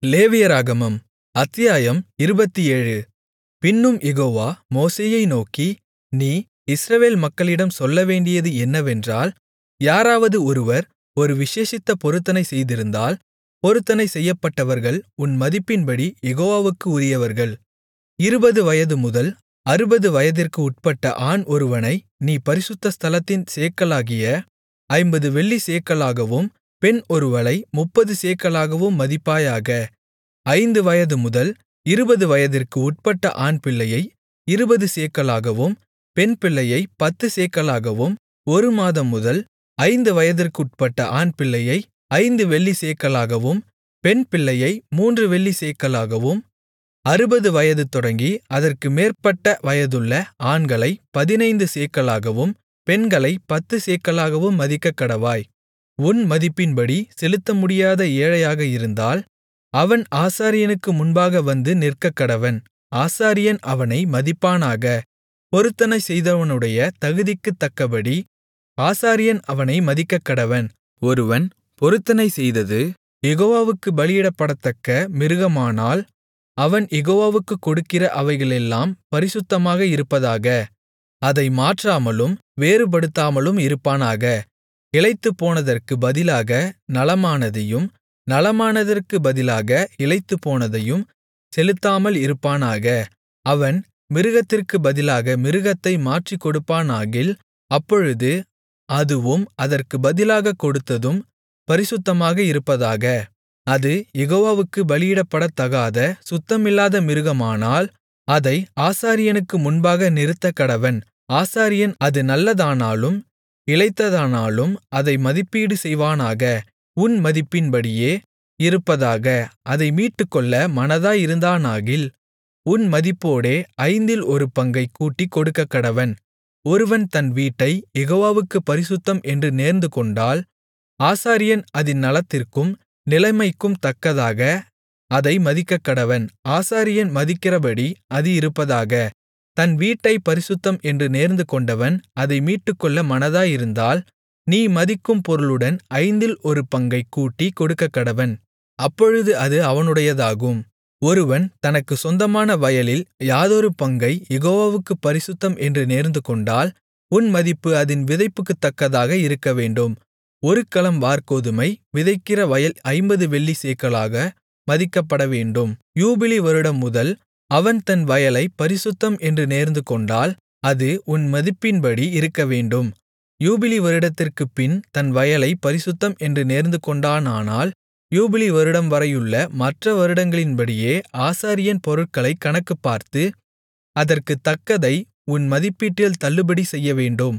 லேவியராகமம் அத்தியாயம் இருபத்தேழு பின்னும் யெகோவா மோசேயை நோக்கி நீ இஸ்ரவேல் மக்களிடம் சொல்லவேண்டியது என்னவென்றால் யாராவது ஒருவர் ஒரு விசேஷித்த பொருத்தனை செய்திருந்தால் பொருத்தனை செய்யப்பட்டவர்கள் உன் மதிப்பின்படி யெகோவாவுக்கு உரியவர்கள் இருபது வயதுமுதல் அறுபது வயதிற்கு உட்பட்ட ஆண் ஒருவனை நீ பரிசுத்த ஸ்தலத்தின் சேக்கலாகிய ஐம்பது வெள்ளிச் சேக்கலாகவும் பெண் ஒருவளை முப்பது சேக்கலாகவும் மதிப்பாயாக ஐந்து வயதுமுதல் இருபது வயதிற்கு உட்பட்ட ஆண்பிள்ளையை இருபது சேக்கலாகவும் பெண்பிள்ளையைப் பத்து சேக்கலாகவும் ஒரு மாதம் முதல் ஐந்து வயதிற்குட்பட்ட ஆண்பிள்ளையை ஐந்து வெள்ளிச் சேக்கலாகவும் பெண்பிள்ளையை மூன்று வெள்ளிச் சேக்கலாகவும் அறுபது வயது தொடங்கி அதற்கு மேற்பட்ட வயதுள்ள ஆண்களைப் பதினைந்து சேக்கலாகவும் பெண்களைப் பத்து சேக்கலாகவும் மதிக்கக்கடவாய் உன் மதிப்பின்படி செலுத்தமுடியாத ஏழையாக இருந்தால் அவன் ஆசாரியனுக்கு முன்பாக வந்து நிற்கக்கடவன் ஆசாரியன் அவனை மதிப்பானாக பொருத்தனை செய்தவனுடைய தகுதிக்குத் தக்கபடி ஆசாரியன் அவனை மதிக்கக்கடவன் ஒருவன் பொருத்தனை செய்தது யெகோவாவுக்குப் பலியிடப்படத்தக்க மிருகமானால் அவன் யெகோவாவுக்குக் கொடுக்கிற அவைகளெல்லாம் பரிசுத்தமாக இருப்பதாக அதை மாற்றாமலும் வேறுபடுத்தாமலும் இருப்பானாக இளைத்துப்போனதற்குப் பதிலாக நலமானதையும் நலமானதற்குப் பதிலாக இளைத்துப்போனதையும் செலுத்தாமல் இருப்பானாக அவன் மிருகத்திற்குப் பதிலாக மிருகத்தை மாற்றிக் கொடுப்பானாகில் அப்பொழுது அதுவும் அதற்குப் பதிலாகக் கொடுத்ததும் பரிசுத்தமாக இருப்பதாக அது யெகோவாவுக்குப் பலியிடப்படத்தகாத சுத்தமில்லாத மிருகமானால் அதை ஆசாரியனுக்கு முன்பாக நிறுத்தக்கடவன் ஆசாரியன் அது நல்லதானாலும் இளைத்ததானாலும் அதை மதிப்பீடு செய்வானாக உன் மதிப்பின்படியே இருப்பதாக அதை மீட்டுக்கொள்ள மனதாயிருந்தானாகில் உன் மதிப்போடே ஐந்தில் ஒரு பங்கைக் கூட்டிக் கொடுக்கக்கடவன் ஒருவன் தன் வீட்டைக் யெகோவாவுக்குப் பரிசுத்தம் என்று நேர்ந்துகொண்டால் ஆசாரியன் அதின் நலத்திற்கும் நிலைமைக்கும் தக்கதாக அதை மதிக்கக்கடவன் ஆசாரியன் மதிக்கிறபடி அது இருப்பதாக தன் வீட்டைப் பரிசுத்தம் என்று நேர்ந்துகொண்டவன் அதை மீட்டுக்கொள்ள மனதாயிருந்தால் நீ மதிக்கும் பொருளுடன் ஐந்தில் ஒரு பங்கைக் கூட்டிக் கொடுக்கக்கடவன் அப்பொழுது அது அவனுடையதாகும் ஒருவன் தனக்குச் சொந்தமான வயலில் யாதொரு பங்கை யெகோவாவுக்குப் பரிசுத்தம் என்று நேர்ந்துகொண்டால் உன் மதிப்பு அதின் விதைப்புக்குத் தக்கதாக இருக்கவேண்டும் ஒரு கலம் வாற்கோதுமை விதைக்கிற வயல் ஐம்பது வெள்ளிச் சேக்கலாக மதிக்கப்படவேண்டும் யூபிலி வருடம் முதல் அவன் தன் வயலைப் பரிசுத்தம் என்று நேர்ந்துகொண்டால் அது உன் மதிப்பின்படி இருக்கவேண்டும் யூபிலி வருடத்திற்குப் பின் தன் வயலைப் பரிசுத்தம் என்று நேர்ந்துகொண்டானானால் யூபிலி வருடம் வரையுள்ள மற்ற வருடங்களின்படியே ஆசாரியன் பொருட்களைக் கணக்குப்பார்த்து அதற்குத் தக்கதை உன் மதிப்பீட்டில் தள்ளுபடி செய்யவேண்டும்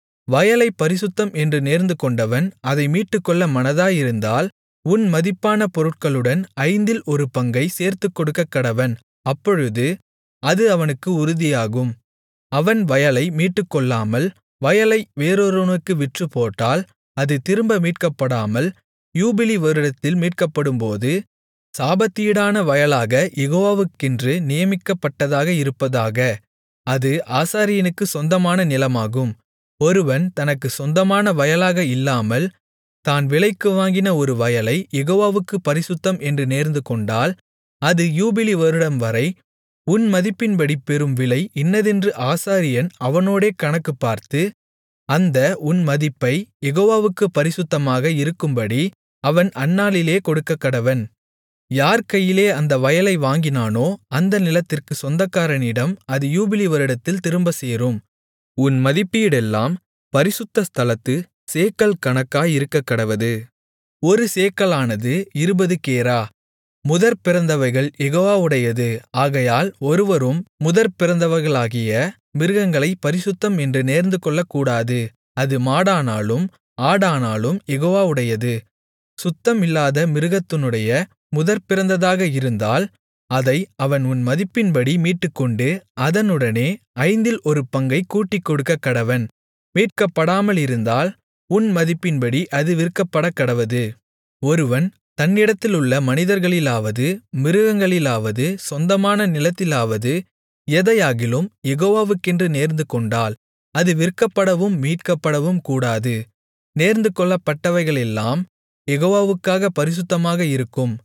வயலைப் பரிசுத்தம் என்று நேர்ந்துகொண்டவன் அதை மீட்டுக்கொள்ள மனதாயிருந்தால் உன் மதிப்பான பொருட்களுடன் ஐந்தில் ஒரு பங்கைச் சேர்த்துக் கொடுக்கக்கடவன் அப்பொழுது அது அவனுக்கு உறுதியாகும் அவன் வயலை மீட்டுக்கொள்ளாமல் வயலை வேறொருவனுக்கு விற்றுப்போட்டால் அது திரும்ப மீட்கப்படாமல் யூபிலி வருடத்தில் மீட்கப்படும்போது சாபத்தீடான வயலாக யெகோவாவுக்கென்று நியமிக்கப்பட்டதாக இருப்பதாக அது ஆசாரியனுக்குச் சொந்தமான நிலமாகும் ஒருவன் தனக்குச் சொந்தமான வயலாக இல்லாமல் தான் விலைக்கு வாங்கின ஒரு வயலை யெகோவாவுக்குப் பரிசுத்தம் என்று நேர்ந்துகொண்டால் அது யூபிலி வருடம்வரை உன் மதிப்பின்படி பெறும் விலை இன்னதென்று ஆசாரியன் அவனோடே கணக்குப்பார்த்து அந்த உன் மதிப்பை யெகோவாவுக்குப் பரிசுத்தமாக இருக்கும்படி அவன் அந்நாளிலே கொடுக்கக்கடவன் யார் கையிலே அந்த வயலை வாங்கினானோ அந்த நிலத்திற்குச் சொந்தக்காரனிடம் அது யூபிலி வருடத்தில் திரும்பச் சேரும் உன் மதிப்பீடெல்லாம் பரிசுத்த ஸ்தலத்து சேக்கல் கணக்காயிருக்கக்கடவது ஒரு சேக்கலானது இருபது கேரா முதற்பிறந்தவைகள் யெகோவாவுடையது ஆகையால் ஒருவரும் முதற்பிறந்தவைகளாகிய மிருகங்களைப் பரிசுத்தம் என்று நேர்ந்துகொள்ளக்கூடாது அது மாடானாலும் ஆடானாலும் யெகோவாவுடையது சுத்தம் இல்லாத மிருகத்தினுடைய முதற்பிறந்ததாக இருந்தால் அதை அவன் உன் மதிப்பின்படி மீட்டுக்கொண்டு அதனுடனே ஐந்தில் ஒரு பங்கைக் கூட்டிக் கொடுக்கக்கடவன் மீட்கப்படாமலிருந்தால் உன் மதிப்பின்படி அது விற்கப்படக்கடவது ஒருவன் தன்னிடத்திலுள்ள மனிதர்களிலாவது மிருகங்களிலாவது சொந்தமான நிலத்திலாவது எதையாகிலும் யெகோவாவுக்கென்று நேர்ந்துகொண்டால் அது விற்கப்படவும் மீட்கப்படவும் கூடாது நேர்ந்துகொள்ளப்பட்டவைகளெல்லாம் யெகோவாவுக்காகப் பரிசுத்தமாக இருக்கும்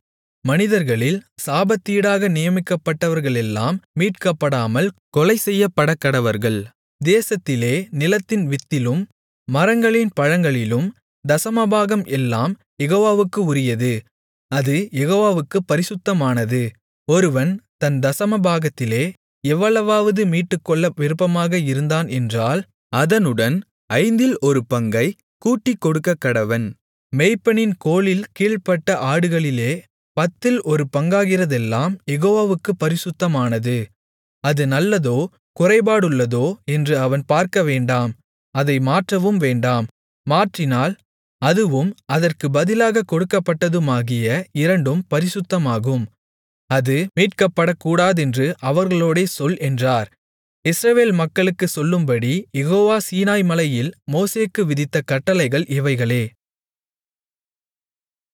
மனிதர்களில் சாபத்தீடாக நியமிக்கப்பட்டவர்களெல்லாம் மீட்கப்படாமல் கொலைசெய்யப்படக்கடவர்கள் தேசத்திலே நிலத்தின் வித்திலும் மரங்களின் பழங்களிலும் தசமபாகம் எல்லாம் யெகோவாவுக்கு உரியது அது யெகோவாவுக்குப் பரிசுத்தமானது ஒருவன் தன் தசமபாகத்திலே எவ்வளவாவது மீட்டுக்கொள்ள விருப்பமாக இருந்தான் என்றால் அதனுடன் ஐந்தில் ஒரு பங்கைக் கூட்டிக் கொடுக்கக்கடவன் மேய்ப்பனின் கோலில் கீழ்ப்பட்ட ஆடுகளிலே பத்தில் ஒரு பங்காகிறதெல்லாம் யெகோவாவுக்குப் பரிசுத்தமானது அது நல்லதோ குறைபாடுள்ளதோ என்று அவன் பார்க்கவேண்டாம் அதை மாற்றவும் வேண்டாம் மாற்றினால் அதுவும் அதற்குப் பதிலாகக் கொடுக்கப்பட்டதுமாகிய இரண்டும் பரிசுத்தமாகும் அது மீட்கப்படக்கூடாதென்று அவர்களோடே சொல் என்றார் இஸ்ரவேல் மக்களுக்குச் சொல்லும்படி யெகோவா சீனாய் மலையில் மோசேக்கு விதித்த கட்டளைகள் இவைகளே